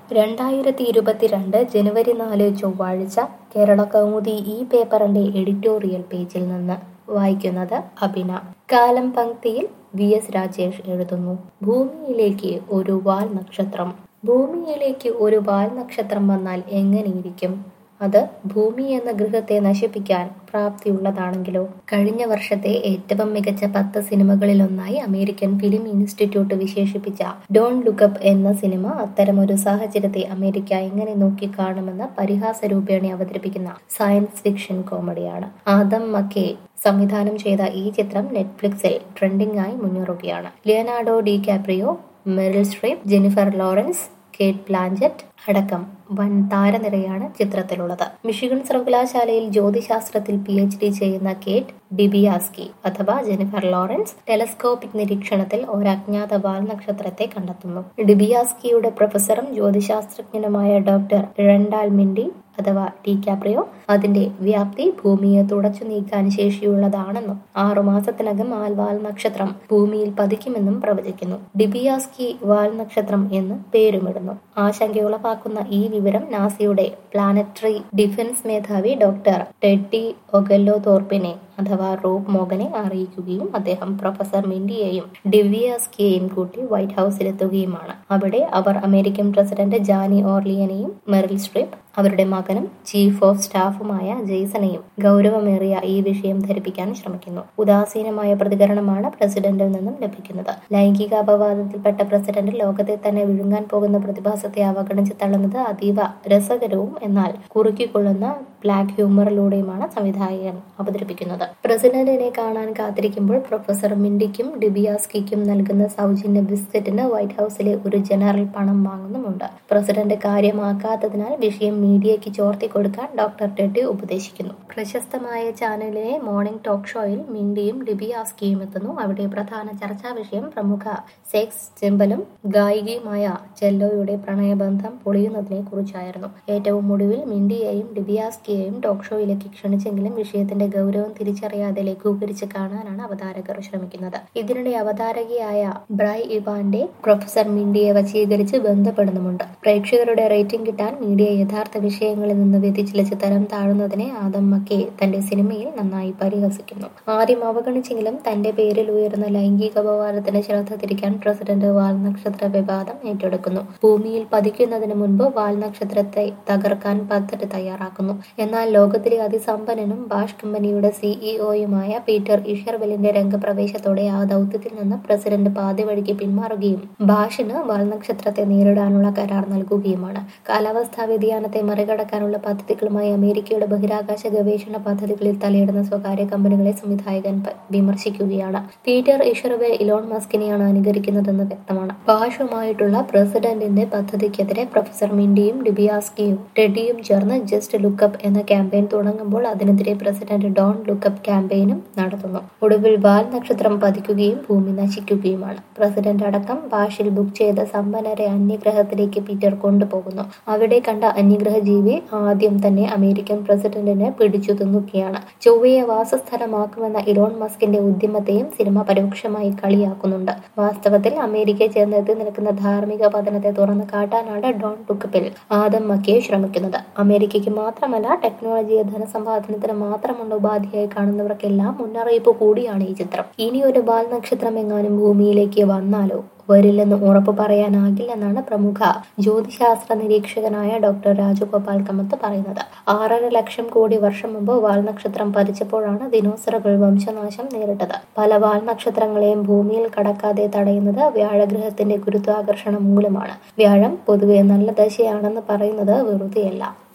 രണ്ടായിരത്തി ഇരുപത്തിരണ്ട് ജനുവരി നാല് ചൊവ്വാഴ്ച കേരള കൗമുദി ഈ പേപ്പറിന്റെ എഡിറ്റോറിയൽ പേജിൽ നിന്ന് വായിക്കുന്നത് അഭിന കാലം പങ്ക്തിയിൽ വി എസ് രാജേഷ് എഴുതുന്നു ഭൂമിയിലേക്ക് ഒരു വാൽ നക്ഷത്രം ഭൂമിയിലേക്ക് ഒരു വാൽ നക്ഷത്രം വന്നാൽ എങ്ങനെയിരിക്കും അത് ഭൂമി എന്ന ഗൃഹത്തെ നശിപ്പിക്കാൻ പ്രാപ്തിയുള്ളതാണെങ്കിലോ കഴിഞ്ഞ വർഷത്തെ ഏറ്റവും മികച്ച പത്ത് സിനിമകളിലൊന്നായി അമേരിക്കൻ ഫിലിം ഇൻസ്റ്റിറ്റ്യൂട്ട് വിശേഷിപ്പിച്ച ഡോൺ ലുക്കപ്പ് എന്ന സിനിമ അത്തരമൊരു സാഹചര്യത്തെ അമേരിക്ക എങ്ങനെ നോക്കിക്കാണുമെന്ന് പരിഹാസരൂപേണ അവതരിപ്പിക്കുന്ന സയൻസ് ഫിക്ഷൻ കോമഡിയാണ് ആദം മക്കേ സംവിധാനം ചെയ്ത ഈ ചിത്രം നെറ്റ്ഫ്ലിക്സിൽ ട്രെൻഡിംഗ് ആയി മുന്നേറുകയാണ് Leonardo di Caprio Meryl Streep Jennifer Lawrence Cate Blanchett അടക്കം വൻ താരനിരയാണ് ചിത്രത്തിലുള്ളത് മിഷിഗൺ സർവകലാശാലയിൽ ജ്യോതിശാസ്ത്രത്തിൽ പി എച്ച് ഡി ചെയ്യുന്ന കേറ്റ് ഡിബിയാസ്കി അഥവാ ജെനിഫർ ലോറൻസ് ടെലസ്കോപ്പിക് നിരീക്ഷണത്തിൽ ഒരു അജ്ഞാത വാൽ നക്ഷത്രത്തെ കണ്ടെത്തുന്നു ഡിബിയാസ്കിയുടെ പ്രൊഫസറും ജ്യോതിശാസ്ത്രജ്ഞനുമായ ഡോക്ടർ റെൻഡാൽ മിൻഡി അഥവാ ടി കാപ്രിയോ അതിന്റെ വ്യാപ്തി ഭൂമിയെ തുടച്ചു നീക്കാൻ ശേഷിയുള്ളതാണെന്നും ആറുമാസത്തിനകം ആ വാൽ നക്ഷത്രം ഭൂമിയിൽ പതിക്കുമെന്നും പ്രവചിക്കുന്നു ഡിബിയാസ്കി വാൽ നക്ഷത്രം എന്ന് പേരുമിടുന്നു ആശങ്കയുളവാക്കുന്ന ഈ വിവരം നാസയുടെ പ്ലാനറ്ററി ഡിഫൻസ് മേധാവി ഡോക്ടർ ടെഡ്ഡി ഒഗല്ലോ തോർപ്പിനെ അഥവാ റോബ് മോഗനെ അറിയിക്കുകയും അദ്ദേഹം പ്രൊഫസർ മിൻഡിയെയും ഡിവിയാസ്കിയെയും കൂട്ടി വൈറ്റ് ഹൌസിലെത്തുകയുമാണ് അവിടെ അവർ അമേരിക്കൻ പ്രസിഡന്റ് ജാനി ഓർലിയനെയും മെറിൽ സ്ട്രിപ്പ് അവരുടെ മകനും ചീഫ് ഓഫ് സ്റ്റാഫുമായ ജെയ്സണെയും ഗൗരവമേറിയ ഈ വിഷയം ധരിപ്പിക്കാൻ ശ്രമിക്കുന്നു ഉദാസീനമായ പ്രതികരണമാണ് പ്രസിഡന്റിൽ നിന്നും ലഭിക്കുന്നത് ലൈംഗിക അപവാദത്തിൽപ്പെട്ട പ്രസിഡന്റ് ലോകത്തെ തന്നെ വിഴുങ്ങാൻ പോകുന്ന പ്രതിഭാസത്തെ അവഗണിച്ച് തള്ളുന്നത് അതീവ രസകരവും എന്നാൽ കുറുക്കിക്കൊള്ളുന്ന ബ്ലാക്ക് ഹ്യൂമറിലൂടെയുമാണ് സംവിധായകൻ അവതരിപ്പിക്കുന്നത് പ്രസിഡന്റിനെ കാണാൻ കാത്തിരിക്കുമ്പോൾ പ്രൊഫസർ മിൻഡിക്കും ഡിബിയാസ്കിക്കും നൽകുന്ന സൗജന്യ ബിസ്ക്കറ്റിന് വൈറ്റ് ഹൌസിലെ ഒരു ജനറൽ പണം വാങ്ങുന്നുമുണ്ട് പ്രസിഡന്റ് കാര്യമാക്കാത്തതിനാൽ വിഷയം മീഡിയയ്ക്ക് ചോർത്തി കൊടുക്കാൻ ഡോക്ടർ ടെഡി ഉപദേശിക്കുന്നു പ്രശസ്തമായ ചാനലിലെ മോർണിംഗ് ടോക്ക് ഷോയിൽ മിൻഡിയും ഡിബിയാസ്കിയും എത്തുന്നു അവിടെ പ്രധാന ചർച്ചാ വിഷയം പ്രമുഖ സെക്സ് സിംബലും ഗായികയുമായ ചെല്ലോയുടെ പ്രണയബന്ധം പൊളിയുന്നതിനെ കുറിച്ചായിരുന്നു ഏറ്റവും ഒടുവിൽ മിൻഡിയെയും ഡിബിയാസ്കിയെയും ടോക്ക് ഷോയിലേക്ക് ക്ഷണിച്ചെങ്കിലും വിഷയത്തിന്റെ ഗൗരവം തിരിച്ചറിയാതെ ലഘൂകരിച്ച് കാണാനാണ് അവതാരകർ ശ്രമിക്കുന്നത് ഇതിനിടെ അവതാരകയായ ബ്രൈ ഇവാന്റെ പ്രൊഫസർ മിൻഡിയെ വശീകരിച്ച് ബന്ധപ്പെടുന്നുമുണ്ട് പ്രേക്ഷകരുടെ റേറ്റിംഗ് കിട്ടാൻ മീഡിയ യഥാർത്ഥ വിഷയങ്ങളിൽ നിന്ന് വ്യതിചലിച്ച് തരം താഴുന്നതിനെ ആദം മക്കേ തന്റെ സിനിമയിൽ നന്നായി പരിഹസിക്കുന്നു ആദ്യം അവഗണിച്ചെങ്കിലും തന്റെ പേരിൽ ഉയർന്ന ലൈംഗിക അപവാദത്തിന് ശ്രദ്ധ തിരിക്കാൻ പ്രസിഡന്റ് വാൽ നക്ഷത്ര വിവാദം ഏറ്റെടുക്കുന്നു ഭൂമിയിൽ പതിക്കുന്നതിന് മുൻപ് വാൽ നക്ഷത്രത്തെ തകർക്കാൻ പദ്ധതി തയ്യാറാക്കുന്നു എന്നാൽ ലോകത്തിലെ അതിസമ്പന്നനും ബാഷ് കമ്പനിയുടെ സിഇഒയുമായ പീറ്റർ ഇഷർവെലിന്റെ രംഗപ്രവേശത്തോടെ ആ ദൗത്യത്തിൽ നിന്ന് പ്രസിഡന്റ് പാതി വഴിക്ക് പിന്മാറുകയും ബാഷിന് വാൽ നക്ഷത്രത്തെ നേരിടാനുള്ള കരാർ നൽകുകയുമാണ് കാലാവസ്ഥാ വ്യതിയാനത്തെ മറികടക്കാനുള്ള പദ്ധതികളുമായി അമേരിക്കയുടെ ബഹിരാകാശ ഗവേഷണ പദ്ധതികളിൽ തലയിടുന്ന സ്വകാര്യ കമ്പനികളെ സംവിധായകൻ വിമർശിക്കുകയാണ് പീറ്റർ ഇഷർവെൽ ഇലോൺ മസ്കിനെയാണ് അനുകരിക്കുന്നതെന്ന് വ്യക്തമാണ് ബാഷുമായിട്ടുള്ള പ്രസിഡന്റിന്റെ പദ്ധതിക്കെതിരെ പ്രൊഫസർ മിൻഡിയും ഡിബിയാസ്കിയും ടെഡിയും ചേർന്ന് ജസ്റ്റ് ലുക്കപ്പ് എന്ന ക്യാമ്പയിൻ തുടങ്ങുമ്പോൾ അതിനെതിരെ പ്രസിഡന്റ് ഡോൺ ലുക്കപ്പ് ക്യാമ്പയിനും നടത്തുന്നു ഒടുവിൽ വാൽ നക്ഷത്രം പതിക്കുകയും ഭൂമി നശിക്കുകയുമാണ് പ്രസിഡന്റ് അടക്കം ഭാഷയിൽ ബുക്ക് ചെയ്ത സമ്പന്നരെ അന്യഗ്രഹത്തിലേക്ക് പീറ്റർ കൊണ്ടുപോകുന്നു അവിടെ കണ്ട അന്യഗ്രഹ ജീവി ആദ്യം തന്നെ അമേരിക്കൻ പ്രസിഡന്റിനെ പിടിച്ചു തിന്നുകയാണ് ചൊവ്വയെ വാസസ്ഥലമാക്കുമെന്ന ഇലോൺ മസ്കിന്റെ ഉദ്യമത്തെയും സിനിമ പരോക്ഷമായി കളിയാക്കുന്നുണ്ട് വാസ്തവത്തിൽ അമേരിക്ക ചേർന്നെത്തി നിൽക്കുന്ന ധാർമ്മിക പതനത്തെ തുറന്നു കാട്ടാനാണ് ഡോൺ ലുക്കപ്പിൽ ആദം മക്കയെ ശ്രമിക്കുന്നത് അമേരിക്കയ്ക്ക് മാത്രമല്ല ടെക്നോളജിയെ ധനസമ്പാദനത്തിന് മാത്രമുള്ള ഉപാധിയായി കാണുന്നവർക്കെല്ലാം മുന്നറിയിപ്പ് കൂടിയാണ് ഈ ചിത്രം ഇനി ഒരു ബാൽ നക്ഷത്രം എങ്ങാനും ഭൂമിയിലേക്ക് വന്നാലോ വരില്ലെന്ന് ഉറപ്പു പറയാനാകില്ലെന്നാണ് പ്രമുഖ ജ്യോതിശാസ്ത്ര നിരീക്ഷകനായ ഡോക്ടർ രാജഗോപാൽ കമത്ത് പറയുന്നത് ആറര ലക്ഷം കോടി വർഷം മുമ്പ് വാൽനക്ഷത്രം പതിച്ചപ്പോഴാണ് ദിനോസറുകൾ വംശനാശം നേരിട്ടത് പല വാൽനക്ഷത്രങ്ങളെയും ഭൂമിയിൽ കടക്കാതെ തടയുന്നത് വ്യാഴഗ്രഹത്തിന്റെ ഗുരുത്വാകർഷണം മൂലമാണ് വ്യാഴം പൊതുവെ നല്ല ദശയാണെന്ന് പറയുന്നത് വെറുതെയല്ല